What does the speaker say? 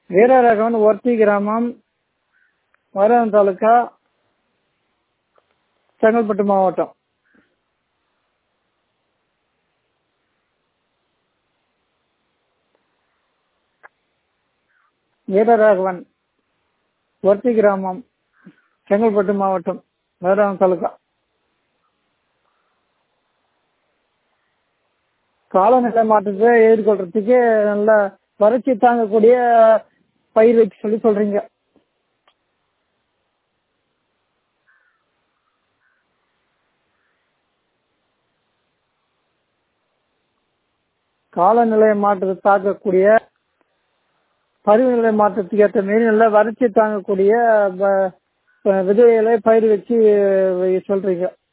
Veeraraghavan worthy கிராமம் மதுராந்தகம் தாலுக்கா செங்கல்பட்டு மாவட்டம் Veeraraghavan worthy கிராமம் செங்கல்பட்டு மாவட்டம் மதுராந்தகம் தாலுக்கா காலநிலை மாற்றத்தை எதிர்கொள்றதுக்கு நல்ல வறட்சி தாங்கக்கூடிய பயிர் வைக்க சொல்லி சொல்றீங்க காலநிலை மாற்றத்தை தாக்கக்கூடிய பருவநிலை மாற்றத்துக்கு ஏற்ற மாரி நல்ல வறட்சி தாங்கக்கூடிய வ- விதைகளை பயிர் வச்சு சொல்றீங்க